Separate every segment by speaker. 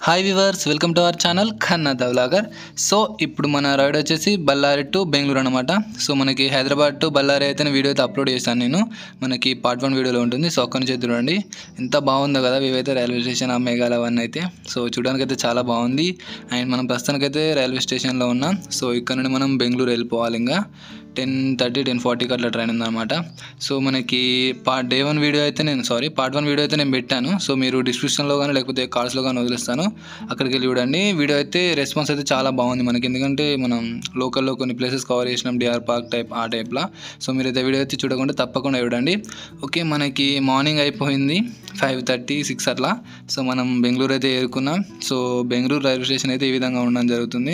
Speaker 1: hi viewers welcome to our channel Khanna the vlogger so ఇప్పుడు మన ride వచ్చేసి బళ్ళారి టు బెంగళూరు అనమాట సో మనకి హైదరాబాద్ టు బళ్ళారి అయితే వీడియో అయితే అప్లోడ్ చేశాను నేను మనకి పార్ట్ వన్ వీడియోలో ఉంటుంది సో అక్కడి నుంచి అయితే చూడండి ఎంత బాగుందో కదా ఇవైతే రైల్వే స్టేషన్ ఆ మేఘాలు అవన్నీ అయితే సో చూడడానికి అయితే చాలా బాగుంది అండ్ మనం ప్రస్తుతానికైతే రైల్వే స్టేషన్లో ఉన్నాం సో ఇక్కడ నుండి మనం బెంగళూరు వెళ్ళిపోవాలి ఇంకా టెన్ థర్టీ టెన్ ఫార్టీకి అట్లా ట్రైన్ ఉందన్నమాట సో మనకి పార్ట్ డే వన్ వీడియో అయితే నేను సారీ పార్ట్ వన్ వీడియో అయితే నేను పెట్టాను సో మీరు డిస్క్రిప్షన్లో కానీ లేకపోతే కార్డ్స్లో కానీ వదిలేస్తాను అక్కడికి వెళ్ళి చూడండి వీడియో అయితే రెస్పాన్స్ అయితే చాలా బాగుంది మనకి ఎందుకంటే మనం లోకల్లో కొన్ని ప్లేసెస్ కవర్ చేసినాం డిఆర్ పార్క్ టైప్ ఆ టైప్లో సో మీరైతే వీడియో అయితే చూడకుండా తప్పకుండా చూడండి ఓకే మనకి మార్నింగ్ అయిపోయింది ఫైవ్ థర్టీ సిక్స్ అట్లా సో మనం బెంగళూరు అయితే చేరుకున్నాం సో బెంగళూరు రైల్వే స్టేషన్ అయితే ఈ విధంగా ఉండడం జరుగుతుంది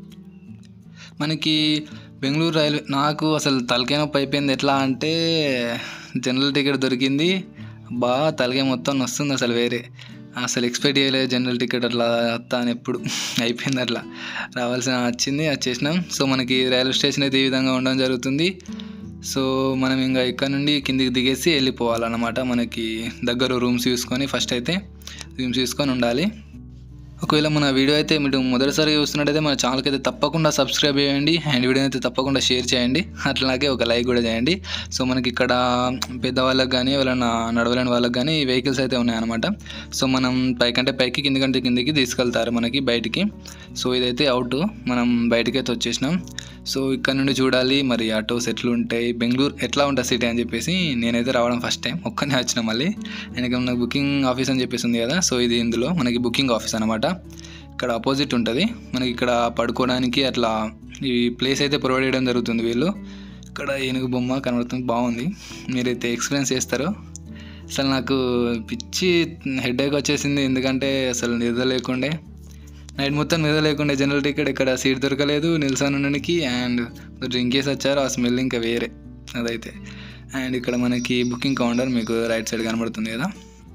Speaker 1: మనకి బెంగళూరు రైల్వే నాకు అసలు తలకాయ నొప్పి అయిపోయింది ఎట్లా అంటే జనరల్ టికెట్ దొరికింది బాగా తలకాయ మొత్తం వస్తుంది అసలు వేరే అసలు ఎక్స్పెక్ట్ చేయలేదు జనరల్ టికెట్ అట్లా వస్తా అని ఎప్పుడు అయిపోయింది అట్లా రావాల్సిన వచ్చింది వచ్చేసినాం సో మనకి రైల్వే స్టేషన్ అయితే ఈ విధంగా ఉండడం జరుగుతుంది సో మనం ఇంకా ఇక్కడ నుండి కిందికి దిగేసి వెళ్ళిపోవాలన్నమాట మనకి దగ్గర రూమ్స్ చూసుకొని ఫస్ట్ అయితే రూమ్స్ చూసుకొని ఉండాలి ఒకవేళ మన వీడియో అయితే మీరు మొదటిసారి చూస్తున్నట్టయితే మన ఛానల్కి అయితే తప్పకుండా సబ్స్క్రైబ్ చేయండి అండ్ వీడియో అయితే తప్పకుండా షేర్ చేయండి అట్లాగే ఒక లైక్ కూడా చేయండి సో మనకి ఇక్కడ పెద్దవాళ్ళకి కానీ ఎవరైనా నడవలేని వాళ్ళకి కానీ వెహికల్స్ అయితే ఉన్నాయన్నమాట సో మనం పైకంటే పైకి కిందికంటే కిందికి తీసుకెళ్తారు మనకి బయటికి సో ఇదైతే అవుట్ మనం బయటికి అయితే వచ్చేసినాం సో ఇక్కడ నుండి చూడాలి మరి ఆటోస్ ఎట్లా ఉంటాయి బెంగళూరు ఎట్లా ఉంటుంది సిటీ అని చెప్పేసి నేనైతే రావడం ఫస్ట్ టైం ఒక్కనే వచ్చిన మళ్ళీ అండ్ ఇక్కడ మనకు బుకింగ్ ఆఫీస్ అని చెప్పేసి ఉంది కదా సో ఇది ఇందులో మనకి బుకింగ్ ఆఫీస్ అనమాట ఇక్కడ ఆపోజిట్ ఉంటుంది మనకి ఇక్కడ పడుకోవడానికి అట్లా ఈ ప్లేస్ అయితే ప్రొవైడ్ చేయడం జరుగుతుంది వీళ్ళు ఇక్కడ ఏనుగు బొమ్మ కనబడుతుంది బాగుంది మీరైతే ఎక్స్పీరియన్స్ చేస్తారు అసలు నాకు పిచ్చి హెడేక్ వచ్చేసింది ఎందుకంటే అసలు నిద్ర లేకుండే నైట్ మొత్తం నిద్ర లేకుండే జనరల్ టికెట్ ఇక్కడ సీట్ దొరకలేదు నిల్సన్ ఉండడానికి అండ్ డ్రింక్ చేసి వచ్చారు ఆ స్మెల్ ఇంకా వేరే అదైతే అండ్ ఇక్కడ మనకి బుకింగ్ కౌంటర్ మీకు రైట్ సైడ్ కనబడుతుంది కదా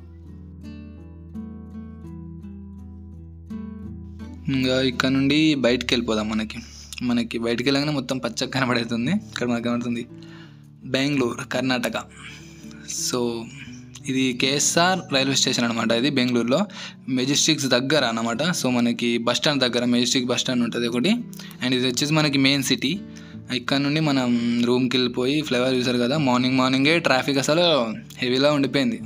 Speaker 1: ఇంకా ఇక్కడ నుండి బయటికి వెళ్ళిపోదాం మనకి మనకి బయటికి వెళ్ళగానే మొత్తం పచ్చగా కనబడుతుంది ఇక్కడ మనకు కనబడుతుంది బెంగళూరు కర్ణాటక సో ఇది కేఎస్ఆర్ రైల్వే స్టేషన్ అనమాట ఇది బెంగళూరులో మెజెస్టిక్స్ దగ్గర అనమాట సో మనకి బస్ స్టాండ్ దగ్గర మెజెస్టిక్ బస్ స్టాండ్ ఉంటుంది ఒకటి అండ్ ఇది వచ్చేసి మనకి మెయిన్ సిటీ ఇక్కడ నుండి మనం రూమ్కి వెళ్ళిపోయి ఫ్లేవర్ చూసారు కదా మార్నింగ్ మార్నింగే ట్రాఫిక్ అసలు హెవీలా ఉండిపోయింది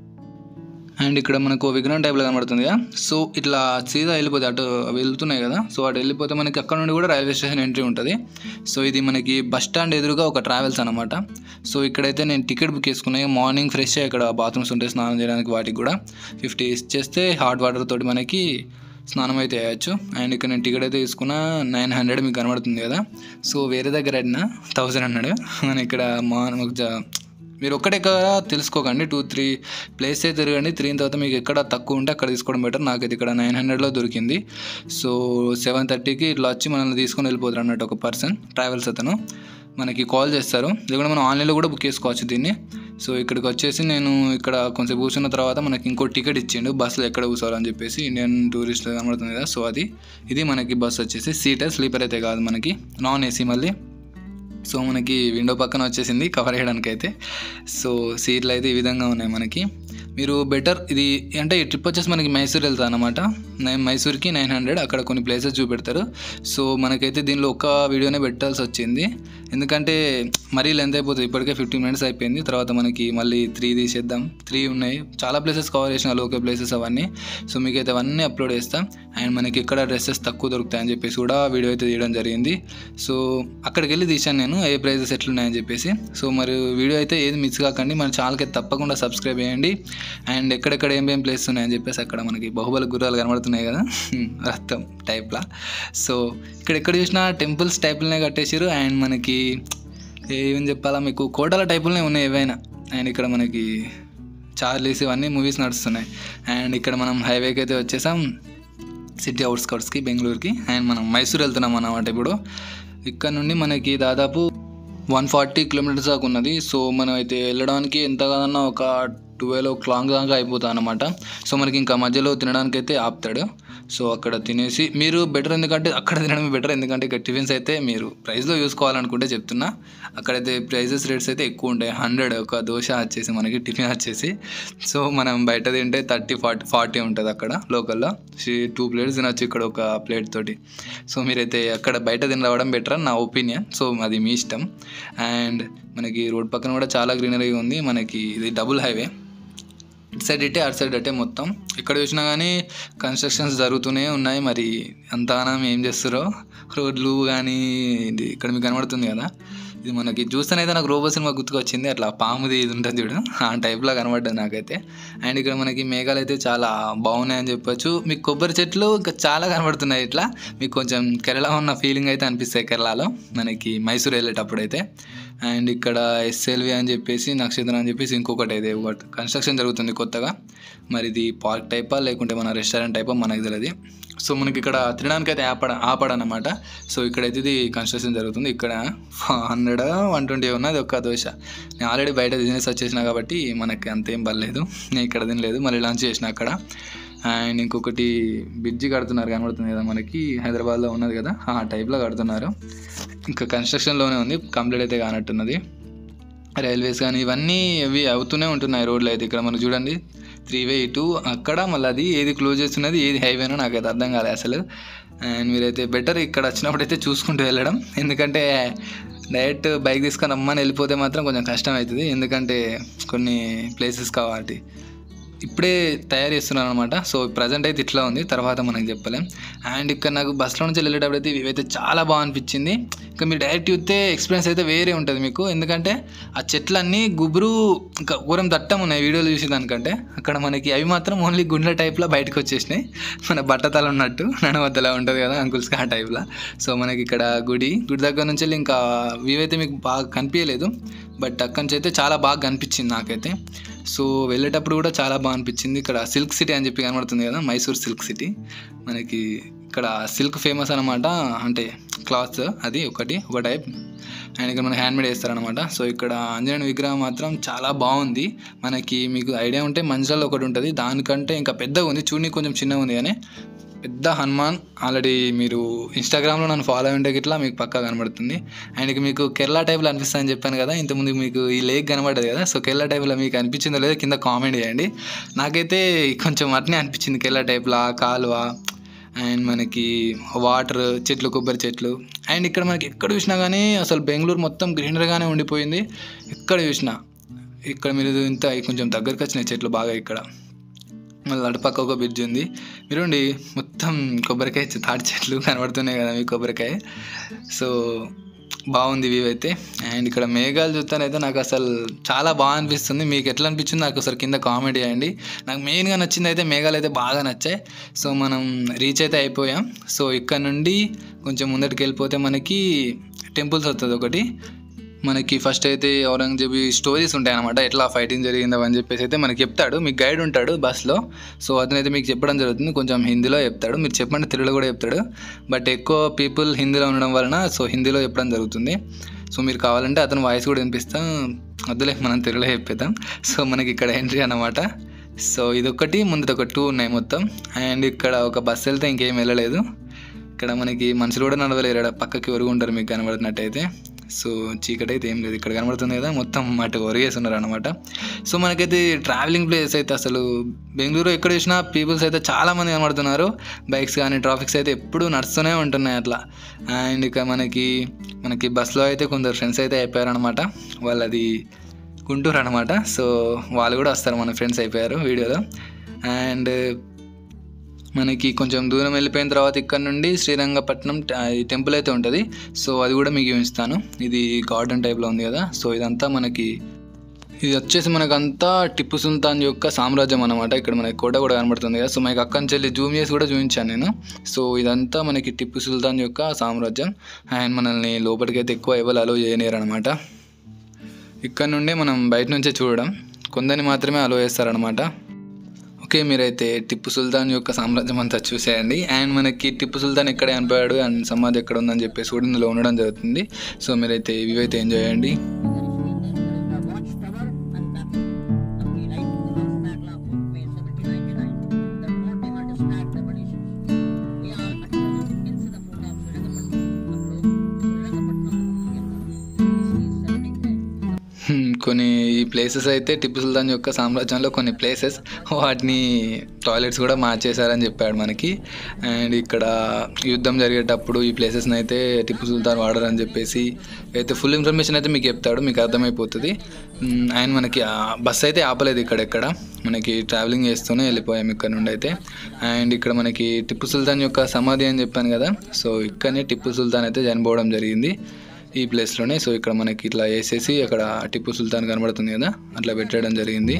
Speaker 1: అండ్ ఇక్కడ మనకు విగ్రహం టైప్లో కనబడుతుంది కదా సో ఇట్లా సీదా వెళ్ళిపోతే అటు వెళ్తున్నాయి కదా సో అటు వెళ్ళిపోతే మనకి అక్కడ నుండి కూడా రైల్వే స్టేషన్ ఎంట్రీ ఉంటుంది సో ఇది మనకి బస్ స్టాండ్ ఎదురుగా ఒక ట్రావెల్స్ అనమాట సో ఇక్కడైతే నేను టికెట్ బుక్ చేసుకున్నాయి మార్నింగ్ ఫ్రెష్ ఇక్కడ బాత్రూమ్స్ ఉంటాయి స్నానం చేయడానికి వాటికి కూడా ఫిఫ్టీ చేస్తే హాట్ వాటర్ తోటి మనకి స్నానం అయితే వేయచ్చు అండ్ ఇక్కడ నేను టికెట్ అయితే తీసుకున్నా నైన్ హండ్రెడ్ మీకు కనబడుతుంది కదా సో వేరే దగ్గర అడినా థౌజండ్ హండ్రెడ్ మన ఇక్కడ మా మీరు ఒక్కటెక్కడ తెలుసుకోకండి టూ త్రీ ప్లేస్ అయితే తిరగండి తిరిగిన తర్వాత మీకు ఎక్కడ తక్కువ ఉంటే అక్కడ తీసుకోవడం బెటర్ నాకైతే ఇక్కడ నైన్ హండ్రెడ్లో దొరికింది సో సెవెన్ థర్టీకి ఇట్లా వచ్చి మనల్ని తీసుకొని వెళ్ళిపోతారు అన్నట్టు ఒక పర్సన్ ట్రావెల్స్ అతను మనకి కాల్ చేస్తారు లేకుంటే మనం ఆన్లైన్లో కూడా బుక్ చేసుకోవచ్చు దీన్ని సో ఇక్కడికి వచ్చేసి నేను ఇక్కడ కొంచెం కూర్చున్న తర్వాత మనకి ఇంకో టికెట్ ఇచ్చిండు బస్సులో ఎక్కడ కూర్చోవాలని చెప్పేసి ఇండియన్ టూరిస్ట్ కనబడుతుంది కదా సో అది ఇది మనకి బస్ వచ్చేసి సీటర్ స్లీపర్ అయితే కాదు మనకి నాన్ ఏసీ మళ్ళీ సో మనకి విండో పక్కన వచ్చేసింది కవర్ చేయడానికి అయితే సో సీట్లు అయితే ఈ విధంగా ఉన్నాయి మనకి మీరు బెటర్ ఇది అంటే ఈ ట్రిప్ వచ్చేసి మనకి మైసూర్ వెళ్తా అనమాట నైన్ మైసూర్కి నైన్ హండ్రెడ్ అక్కడ కొన్ని ప్లేసెస్ చూపెడతారు సో మనకైతే దీనిలో ఒక్క వీడియోనే పెట్టాల్సి వచ్చింది ఎందుకంటే మరీ లెంత్ అయిపోతుంది ఇప్పటికే ఫిఫ్టీన్ మినిట్స్ అయిపోయింది తర్వాత మనకి మళ్ళీ త్రీ తీసేద్దాం త్రీ ఉన్నాయి చాలా ప్లేసెస్ కవర్ చేసిన లోకల్ ప్లేసెస్ అవన్నీ సో మీకైతే అవన్నీ అప్లోడ్ చేస్తాం అండ్ మనకి ఎక్కడ డ్రెస్సెస్ తక్కువ దొరుకుతాయని చెప్పేసి కూడా వీడియో అయితే తీయడం జరిగింది సో అక్కడికి వెళ్ళి తీశాను నేను ఏ ప్రైజెస్ ఎట్లున్నాయని చెప్పేసి సో మరి వీడియో అయితే ఏది మిస్ కాకండి మన ఛానల్కి అయితే తప్పకుండా సబ్స్క్రైబ్ చేయండి అండ్ ఎక్కడెక్కడ ఏం ఏం ప్లేస్ ఉన్నాయని చెప్పేసి అక్కడ మనకి బాహుబలి గుర్రాలు కనబడుతున్నాయి కదా రక్తం టైప్లా సో ఇక్కడ ఎక్కడ చూసినా టెంపుల్స్ టైపులనే కట్టేసారు అండ్ మనకి ఏం చెప్పాలా మీకు కోటల టైపులనే ఉన్నాయి ఏవైనా అండ్ ఇక్కడ మనకి చార్లీస్ ఇవన్నీ మూవీస్ నడుస్తున్నాయి అండ్ ఇక్కడ మనం హైవేకి అయితే వచ్చేసాం సిటీ అవుట్స్కట్స్కి బెంగళూరుకి అండ్ మనం మైసూర్ వెళ్తున్నాం అన్నమాట ఇప్పుడు ఇక్కడ నుండి మనకి దాదాపు వన్ ఫార్టీ కిలోమీటర్స్ దాకా ఉన్నది సో మనం అయితే వెళ్ళడానికి ఎంత కాదన్నా ఒక ట్వెల్వ్ ఓ క్లాక్ దాకా అయిపోతుంది అనమాట సో మనకి ఇంకా మధ్యలో తినడానికి అయితే ఆపుతాడు సో అక్కడ తినేసి మీరు బెటర్ ఎందుకంటే అక్కడ తినడం బెటర్ ఎందుకంటే ఇక్కడ టిఫిన్స్ అయితే మీరు ప్రైస్లో చూసుకోవాలనుకుంటే చెప్తున్నా అక్కడైతే ప్రైజెస్ రేట్స్ అయితే ఎక్కువ ఉంటాయి హండ్రెడ్ ఒక దోశ వచ్చేసి మనకి టిఫిన్ వచ్చేసి సో మనం బయట తింటే థర్టీ ఫార్టీ ఫార్టీ ఉంటుంది అక్కడ లోకల్లో టూ ప్లేట్స్ తినొచ్చు ఇక్కడ ఒక ప్లేట్ తోటి సో మీరైతే అక్కడ బయట తిని రావడం బెటర్ అని నా ఒపీనియన్ సో అది మీ ఇష్టం అండ్ మనకి రోడ్ పక్కన కూడా చాలా గ్రీనరీ ఉంది మనకి ఇది డబుల్ హైవే ఇటు సైడ్ ఇటే అటు సైడ్ అటే మొత్తం ఎక్కడ చూసినా కానీ కన్స్ట్రక్షన్స్ జరుగుతూనే ఉన్నాయి మరి అంతగానం ఏం చేస్తారో రోడ్లు కానీ ఇది ఇక్కడ మీకు కనబడుతుంది కదా ఇది మనకి చూస్తేనైతే నాకు రోబో సినిమా గుర్తుకొచ్చింది అట్లా పాముది ఇది ఉంటుంది చూడు ఆ టైప్లో కనబడ్డది నాకైతే అండ్ ఇక్కడ మనకి మేఘాలు అయితే చాలా బాగున్నాయని చెప్పొచ్చు మీకు కొబ్బరి చెట్లు ఇంకా చాలా కనబడుతున్నాయి ఇట్లా మీకు కొంచెం కేరళ ఉన్న ఫీలింగ్ అయితే అనిపిస్తాయి కేరళలో మనకి మైసూర్ వెళ్ళేటప్పుడు అయితే అండ్ ఇక్కడ ఎస్ఎల్వి అని చెప్పేసి నక్షత్రం అని చెప్పేసి ఇంకొకటి అయితే ఒకటి కన్స్ట్రక్షన్ జరుగుతుంది కొత్తగా మరి ఇది పార్క్ టైపా లేకుంటే మన రెస్టారెంట్ టైపా మనకు తెలియదు సో మనకి ఇక్కడ తినడానికి అయితే ఆపడ ఆపడనమాట సో ఇక్కడైతే ఇది కన్స్ట్రక్షన్ జరుగుతుంది ఇక్కడ హండ్రెడ్ వన్ ట్వంటీ ఉన్నది ఒక్క దోశ నేను ఆల్రెడీ బయట బిజినెస్ వచ్చేసిన కాబట్టి మనకి అంతేం పర్లేదు నేను ఇక్కడ తినలేదు మళ్ళీ లంచ్ చేసిన అక్కడ అండ్ ఇంకొకటి బ్రిడ్జి కడుతున్నారు కనబడుతుంది కదా మనకి హైదరాబాద్లో ఉన్నది కదా ఆ టైప్లో కడుతున్నారు ఇంకా కన్స్ట్రక్షన్లోనే ఉంది కంప్లీట్ అయితే కానట్టున్నది రైల్వేస్ కానీ ఇవన్నీ ఇవి అవుతూనే ఉంటున్నాయి రోడ్లు అయితే ఇక్కడ మనం చూడండి త్రీ వే ఇటు అక్కడ మళ్ళీ అది ఏది క్లోజ్ చేస్తున్నది ఏది హైవేనో నాకైతే అర్థం కాలేదు అసలు అండ్ మీరైతే బెటర్ ఇక్కడ వచ్చినప్పుడు అయితే చూసుకుంటూ వెళ్ళడం ఎందుకంటే డైరెక్ట్ బైక్ తీసుకొని రమ్మని వెళ్ళిపోతే మాత్రం కొంచెం కష్టం అవుతుంది ఎందుకంటే కొన్ని ప్లేసెస్ కాబట్టి ఇప్పుడే తయారు చేస్తున్నాను అనమాట సో ప్రజెంట్ అయితే ఇట్లా ఉంది తర్వాత మనకు చెప్పలేం అండ్ ఇక్కడ నాకు బస్సులో నుంచి వెళ్ళేటప్పుడు అయితే ఇవైతే చాలా బాగా అనిపించింది ఇంకా మీరు డైరెక్ట్ చూస్తే ఎక్స్పీరియన్స్ అయితే వేరే ఉంటుంది మీకు ఎందుకంటే ఆ చెట్లన్నీ గుబురు ఇంకా ఊరం దట్టం ఉన్నాయి వీడియోలు చూసేదానికంటే అక్కడ మనకి అవి మాత్రం ఓన్లీ గుండెల టైప్లో బయటకు వచ్చేసినాయి మన బట్టతల ఉన్నట్టు నడవద్దలా ఉంటుంది కదా అంకుల్స్కి ఆ టైప్లో సో మనకి ఇక్కడ గుడి గుడి దగ్గర నుంచి వెళ్ళి ఇంకా వ్యూ అయితే మీకు బాగా కనిపించలేదు బట్ అక్కడి నుంచి అయితే చాలా బాగా కనిపించింది నాకైతే సో వెళ్ళేటప్పుడు కూడా చాలా బాగా అనిపించింది ఇక్కడ సిల్క్ సిటీ అని చెప్పి కనబడుతుంది కదా మైసూర్ సిల్క్ సిటీ మనకి ఇక్కడ సిల్క్ ఫేమస్ అనమాట అంటే క్లాత్స్ అది ఒకటి ఒక టైప్ అండ్ ఇక్కడ మనకి హ్యాండ్మేడ్ వేస్తారనమాట సో ఇక్కడ ఆంజనేయుని విగ్రహం మాత్రం చాలా బాగుంది మనకి మీకు ఐడియా ఉంటే మంచిలో ఒకటి ఉంటుంది దానికంటే ఇంకా పెద్దగా ఉంది చూడని కొంచెం చిన్నగా ఉంది కానీ పెద్ద హనుమాన్ ఆల్రెడీ మీరు ఇన్స్టాగ్రామ్లో నన్ను ఫాలో ఉంటే ఇట్లా మీకు పక్కా కనబడుతుంది అండ్ ఇక మీకు కేరళ టైప్లో అనిపిస్తుంది అని చెప్పాను కదా ఇంతకుముందు మీకు ఈ లేక్ కనబడ్డది కదా సో కేరళ టైప్లో మీకు అనిపించిందో లేదో కింద కామెంట్ చేయండి నాకైతే కొంచెం అట్నే అనిపించింది కేరళ టైప్లో కాలువ అండ్ మనకి వాటర్ చెట్లు కొబ్బరి చెట్లు అండ్ ఇక్కడ మనకి ఎక్కడ చూసినా కానీ అసలు బెంగళూరు మొత్తం గ్రీనరీగానే ఉండిపోయింది ఎక్కడ చూసినా ఇక్కడ మీరు ఇంత కొంచెం దగ్గరికి వచ్చినాయి చెట్లు బాగా ఇక్కడ మళ్ళీ అటుపక్క ఒక బ్రిడ్జ్ ఉంది మీరుండి మొత్తం కొబ్బరికాయ చె- తాటి చెట్లు కనబడుతున్నాయి కదా మీ కొబ్బరికాయ సో బాగుంది వ్యూ అయితే అండ్ ఇక్కడ మేఘాలు చూస్తానైతే నాకు అసలు చాలా బాగా అనిపిస్తుంది మీకు ఎట్లా అనిపించింది నాకు ఒకసారి కింద కామెంట్ చేయండి నాకు మెయిన్గా నచ్చింది అయితే మేఘాలు అయితే బాగా నచ్చాయి సో మనం రీచ్ అయితే అయిపోయాం సో ఇక్కడ నుండి కొంచెం ముందటికి వెళ్ళిపోతే మనకి టెంపుల్స్ వస్తుంది ఒకటి మనకి ఫస్ట్ అయితే ఔరంగజేబ్ స్టోరీస్ ఉంటాయి అనమాట ఎట్లా ఫైటింగ్ జరిగిందో అని చెప్పేసి అయితే మనకి చెప్తాడు మీకు గైడ్ ఉంటాడు బస్లో సో అతనైతే మీకు చెప్పడం జరుగుతుంది కొంచెం హిందీలో చెప్తాడు మీరు చెప్పండి తెలుగులో కూడా చెప్తాడు బట్ ఎక్కువ పీపుల్ హిందీలో ఉండడం వలన సో హిందీలో చెప్పడం జరుగుతుంది సో మీరు కావాలంటే అతను వాయిస్ కూడా వినిపిస్తాం వద్దులే మనం తెలుగులో చెప్పేద్దాం సో మనకి ఇక్కడ ఎంట్రీ అన్నమాట సో ఇదొకటి ముందు ఒక టూ ఉన్నాయి మొత్తం అండ్ ఇక్కడ ఒక బస్సు వెళ్తే ఇంకేం వెళ్ళలేదు ఇక్కడ మనకి మనుషులు కూడా నడవలేరు ఈడ పక్కకి ఒరుగు ఉంటారు మీకు కనబడినట్టయితే సో చీకటి అయితే ఏం లేదు ఇక్కడ కనబడుతుంది కదా మొత్తం అటు ఒరిగేస్తున్నారు అనమాట సో మనకైతే ట్రావెలింగ్ ప్లేస్ అయితే అసలు బెంగళూరు ఎక్కడ చూసినా పీపుల్స్ అయితే చాలా మంది కనబడుతున్నారు బైక్స్ కానీ ట్రాఫిక్స్ అయితే ఎప్పుడూ నడుస్తూనే ఉంటున్నాయి అట్లా అండ్ ఇక మనకి మనకి బస్సులో అయితే కొందరు ఫ్రెండ్స్ అయితే అయిపోయారనమాట వాళ్ళది గుంటూరు అనమాట సో వాళ్ళు కూడా వస్తారు మన ఫ్రెండ్స్ అయిపోయారు వీడియోలో అండ్ మనకి కొంచెం దూరం వెళ్ళిపోయిన తర్వాత ఇక్కడ నుండి శ్రీరంగపట్నం ట- ఈ టెంపుల్ అయితే ఉంటుంది సో అది కూడా మీకు చూపిస్తాను ఇది గార్డెన్ టైప్లో ఉంది కదా సో ఇదంతా మనకి ఇది వచ్చేసి మనకంతా టిప్పు సుల్తాన్ యొక్క సామ్రాజ్యం అనమాట ఇక్కడ మనకి కోట కూడా కనబడుతుంది కదా సో మనకి అక్కడి నుంచి వెళ్ళి జూమ్ చేసి కూడా చూపించాను నేను సో ఇదంతా మనకి టిప్పు సుల్తాన్ యొక్క సామ్రాజ్యం అండ్ మనల్ని లోపలికి అయితే ఎక్కువ ఎవరు అలో చేయలేరు అనమాట ఇక్కడ నుండే మనం బయట నుంచే చూడడం కొందరిని మాత్రమే అలో చేస్తారనమాట ఓకే మీరైతే టిప్పు సుల్తాన్ యొక్క సామ్రాజ్యం అంతా చూసేయండి అండ్ మనకి టిప్పు సుల్తాన్ ఎక్కడ చనిపోయాడు అండ్ సమాధి ఎక్కడ ఉందని చెప్పేసి కూడా ఇందులో ఉండడం జరుగుతుంది సో మీరైతే ఇవి అయితే ఎంజాయ్ చేయండి ప్లేసెస్ అయితే టిప్పు సుల్తాన్ యొక్క సామ్రాజ్యంలో కొన్ని ప్లేసెస్ వాటిని టాయిలెట్స్ కూడా మార్చేశారని చెప్పాడు మనకి అండ్ ఇక్కడ యుద్ధం జరిగేటప్పుడు ఈ ప్లేసెస్ని అయితే టిప్పు సుల్తాన్ వాడారని చెప్పేసి అయితే ఫుల్ ఇన్ఫర్మేషన్ అయితే మీకు చెప్తాడు మీకు అర్థమైపోతుంది మ్, ఆయన మనకి బస్ అయితే ఆపలేదు ఇక్కడెక్కడ మనకి ట్రావెలింగ్ చేస్తూనే వెళ్ళిపోయాం ఇక్కడ నుండి అయితే అండ్ ఇక్కడ మనకి టిప్పు సుల్తాన్ యొక్క సమాధి అని చెప్పాను కదా సో ఇక్కడనే టిప్పు సుల్తాన్ అయితే చనిపోవడం జరిగింది ఈ ప్లేస్లోనే సో ఇక్కడ మనకి ఇట్లా వేసేసి అక్కడ టిప్పు సుల్తాన్ కనబడుతుంది కదా అట్లా పెట్టడం జరిగింది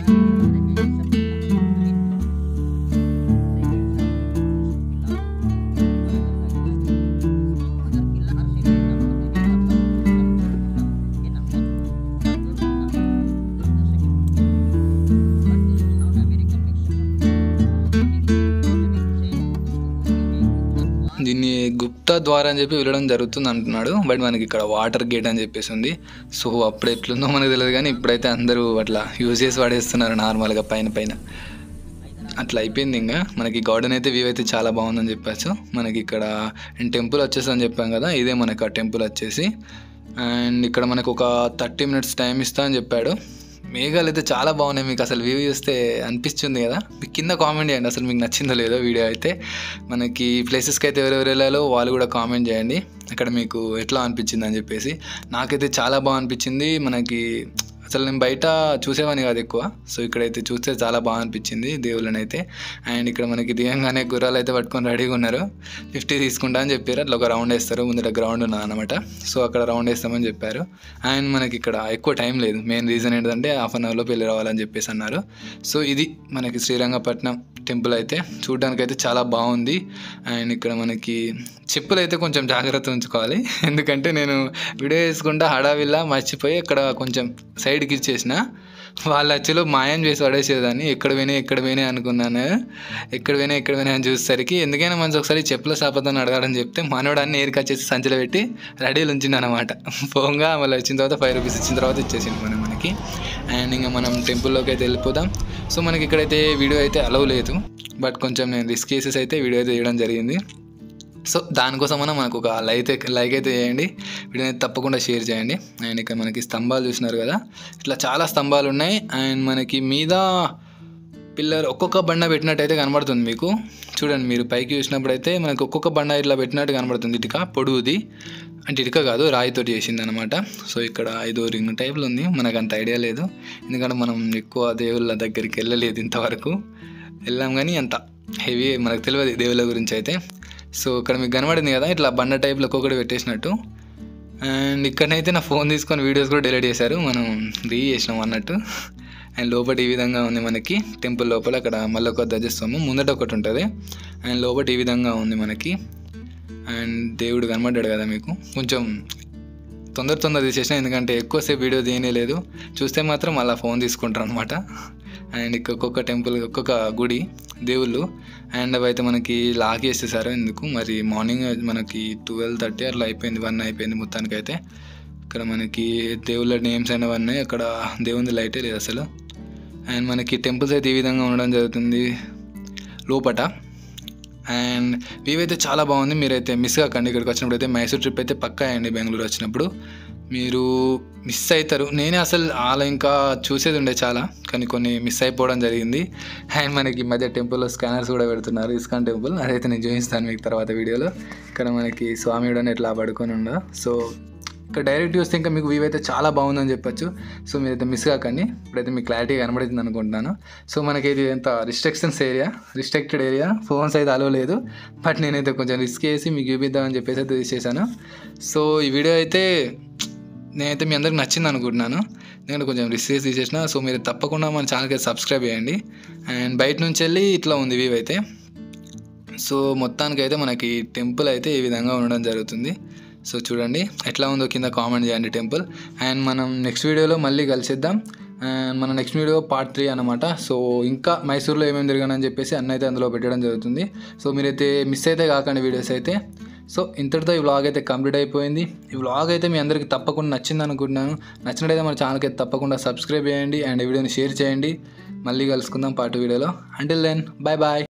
Speaker 1: దీన్ని గుప్తా ద్వారా అని చెప్పి వెళ్ళడం జరుగుతుంది అంటున్నాడు బట్ మనకి ఇక్కడ వాటర్ గేట్ అని చెప్పేసి ఉంది సో అప్పుడు ఎట్లుందో మనకు తెలియదు కానీ ఇప్పుడైతే అందరూ అట్లా యూజ్ చేసి వాడేస్తున్నారు నార్మల్గా పైన పైన అట్లా అయిపోయింది ఇంకా మనకి గార్డెన్ అయితే వ్యూ అయితే చాలా బాగుందని చెప్పచ్చు మనకి ఇక్కడ టెంపుల్ వచ్చేసి అని చెప్పాం కదా ఇదే మనకు ఆ టెంపుల్ వచ్చేసి అండ్ ఇక్కడ మనకు ఒక థర్టీ మినిట్స్ టైం ఇస్తా అని చెప్పాడు మేఘాలు అయితే చాలా బాగున్నాయి మీకు అసలు వ్యూ చూస్తే అనిపిస్తుంది కదా మీకు కింద కామెంట్ చేయండి అసలు మీకు నచ్చిందో లేదో వీడియో అయితే మనకి ప్లేసెస్కి అయితే ఎవరెవరు వెళ్ళాలో వాళ్ళు కూడా కామెంట్ చేయండి అక్కడ మీకు ఎట్లా అనిపించింది అని చెప్పేసి నాకైతే చాలా బాగా అనిపించింది మనకి అసలు నేను బయట చూసేవాని కాదు ఎక్కువ సో ఇక్కడైతే చూస్తే చాలా బాగా అనిపించింది దేవుళ్ళని అయితే అండ్ ఇక్కడ మనకి దిగంగానే గుర్రాలు అయితే పట్టుకొని రెడీగా ఉన్నారు ఫిఫ్టీ తీసుకుంటా అని చెప్పారు అట్లా ఒక రౌండ్ వేస్తారు ముందర గ్రౌండ్ ఉన్నది అనమాట సో అక్కడ రౌండ్ వేస్తామని చెప్పారు అండ్ మనకి ఇక్కడ ఎక్కువ టైం లేదు మెయిన్ రీజన్ ఏంటంటే హాఫ్ అన్ అవర్లో పెళ్ళి రావాలని చెప్పేసి అన్నారు సో ఇది మనకి శ్రీరంగపట్నం టెంపుల్ అయితే చూడడానికి అయితే చాలా బాగుంది అండ్ ఇక్కడ మనకి చెప్పులు అయితే కొంచెం జాగ్రత్త ఉంచుకోవాలి ఎందుకంటే నేను వీడియో వేసుకుంటా హడావిల్లా మర్చిపోయి అక్కడ కొంచెం సైడ్కి ఇచ్చేసిన వాళ్ళు యాక్చువల్లీ మాయం చేసి పడేసేదాన్ని ఎక్కడ పోయినాయి ఎక్కడ పోయినాయి అనుకున్నాను ఎక్కడ పోయినాయి ఎక్కడ పోయినాయి అని చూసేసరికి ఎందుకైనా మంచి ఒకసారి చెప్పుల సాపతని అడగాలని చెప్తే మనోడు అన్ని ఏరికా చేసి సంచిలో పెట్టి రెడీలు ఉంచిండు అనమాట పోగా మళ్ళీ వచ్చిన తర్వాత ఫైవ్ రూపీస్ ఇచ్చిన తర్వాత ఇచ్చేసింది మనం మనకి అండ్ ఇంకా మనం టెంపుల్లోకి అయితే వెళ్ళిపోదాం సో మనకి ఇక్కడైతే వీడియో అయితే అలవ్ లేదు బట్ కొంచెం నేను రిస్క్ కేసెస్ అయితే వీడియో అయితే చేయడం జరిగింది సో దానికోసమైనా మనకు ఒక లైక్ అయితే లైక్ అయితే చేయండి వీడియోని అయితే తప్పకుండా షేర్ చేయండి అండ్ ఇక్కడ మనకి స్తంభాలు చూసినారు కదా ఇట్లా చాలా స్తంభాలు ఉన్నాయి అండ్ మనకి మీద పిల్లర్ ఒక్కొక్క బండ పెట్టినట్టయితే కనబడుతుంది మీకు చూడండి మీరు పైకి చూసినప్పుడు అయితే మనకు ఒక్కొక్క బండ ఇట్లా పెట్టినట్టు కనబడుతుంది ఇటుక పొడుగుది అంటే ఇటుక కాదు రాయితో చేసింది అనమాట సో ఇక్కడ ఐదో రింగ్ టైప్లో ఉంది మనకు అంత ఐడియా లేదు ఎందుకంటే మనం ఎక్కువ దేవుళ్ళ దగ్గరికి వెళ్ళలేదు ఇంతవరకు వెళ్ళాం కానీ అంత హెవీ మనకు తెలియదు దేవుళ్ళ గురించి అయితే సో ఇక్కడ మీకు కనబడింది కదా ఇట్లా బండ టైప్లో ఒక్కొక్కటి పెట్టేసినట్టు అండ్ ఇక్కడనైతే నా ఫోన్ తీసుకొని వీడియోస్ కూడా డిలీట్ చేశారు మనం రీ చేసినాం అన్నట్టు అండ్ లోపల ఈ విధంగా ఉంది మనకి టెంపుల్ లోపల అక్కడ మళ్ళీ ఒక ధ్వజస్తంభం ముందట ఒకటి ఉంటుంది అండ్ లోపల ఈ విధంగా ఉంది మనకి అండ్ దేవుడు కనబడ్డాడు కదా మీకు కొంచెం తొందర తొందర తీసేసిన ఎందుకంటే ఎక్కువసేపు వీడియో తీయనే లేదు చూస్తే మాత్రం అలా ఫోన్ తీసుకుంటారు అనమాట అండ్ ఇక్కడ ఒక్కొక్క టెంపుల్ ఒక్కొక్క గుడి దేవుళ్ళు అండ్ అవి అయితే మనకి లాక్ చేసేసారు ఎందుకు మరి మార్నింగ్ మనకి ట్వెల్వ్ థర్టీ అట్లా అయిపోయింది వన్ అయిపోయింది మొత్తానికి అయితే ఇక్కడ మనకి దేవుళ్ళ నేమ్స్ అయినవి ఉన్నాయి అక్కడ దేవుని లైటే లేదు అసలు అండ్ మనకి టెంపుల్స్ అయితే ఈ విధంగా ఉండడం జరుగుతుంది లోపట అండ్ వ్యూ అయితే చాలా బాగుంది మీరైతే మిస్ కాకండి ఇక్కడికి వచ్చినప్పుడు అయితే మైసూర్ ట్రిప్ అయితే పక్కా అయ్యండి బెంగళూరు వచ్చినప్పుడు మీరు మిస్ అవుతారు నేనే అసలు అలా ఇంకా చూసేది ఉండే చాలా కానీ కొన్ని మిస్ అయిపోవడం జరిగింది అండ్ మనకి ఈ మధ్య టెంపుల్లో స్కానర్స్ కూడా పెడుతున్నారు ఇస్కాన్ టెంపుల్ అదైతే నేను చూపిస్తాను మీకు తర్వాత వీడియోలో ఇక్కడ మనకి స్వామి కూడా ఎట్లా పడుకొని ఉండో సో ఇక్కడ డైరెక్ట్ చూస్తే ఇంకా మీకు వ్యూ అయితే చాలా బాగుందని చెప్పొచ్చు సో మీరైతే మిస్ కాకండి ఇప్పుడైతే మీకు క్లారిటీ కనబడుతుంది అనుకుంటున్నాను సో మనకి ఇది ఎంత restrictions area restricted area phones అయితే అలో లేదు బట్ నేనైతే కొంచెం రిస్క్ చేసి మీకు చూపిద్దామని చెప్పేసి అయితే తీసేసాను సో ఈ వీడియో అయితే నేనైతే మీ అందరికి నచ్చింది అనుకుంటున్నాను నేను కొంచెం రిస్క్ చేసి తీసేసిన సో మీరు తప్పకుండా మన ఛానల్కి అయితే సబ్స్క్రైబ్ చేయండి అండ్ బయట నుంచి వెళ్ళి ఇట్లా ఉంది వ్యూ అయితే సో మొత్తానికి అయితే మనకి టెంపుల్ అయితే ఈ విధంగా ఉండడం జరుగుతుంది సో చూడండి ఎట్లా ఉందో కింద కామెంట్ చేయండి టెంపుల్ అండ్ మనం నెక్స్ట్ వీడియోలో మళ్ళీ కలిసిద్దాం అండ్ మన నెక్స్ట్ వీడియో పార్ట్ త్రీ అనమాట సో ఇంకా మైసూర్లో ఏమేమి తిరగానని చెప్పేసి అన్న అయితే అందులో పెట్టడం జరుగుతుంది సో మీరైతే మిస్ అయితే కాకండి వీడియోస్ అయితే సో ఇంతటితో ఈ వ్లాగ్ అయితే కంప్లీట్ అయిపోయింది ఈ వ్లాగ్ అయితే మీ అందరికీ తప్పకుండా నచ్చింది అనుకుంటున్నాను నచ్చినట్టయితే మన ఛానల్కి అయితే తప్పకుండా సబ్స్క్రైబ్ చేయండి అండ్ ఈ వీడియోని షేర్ చేయండి మళ్ళీ కలుసుకుందాం పార్ట్ వీడియోలో అంటిల్ దెన్ బాయ్ బాయ్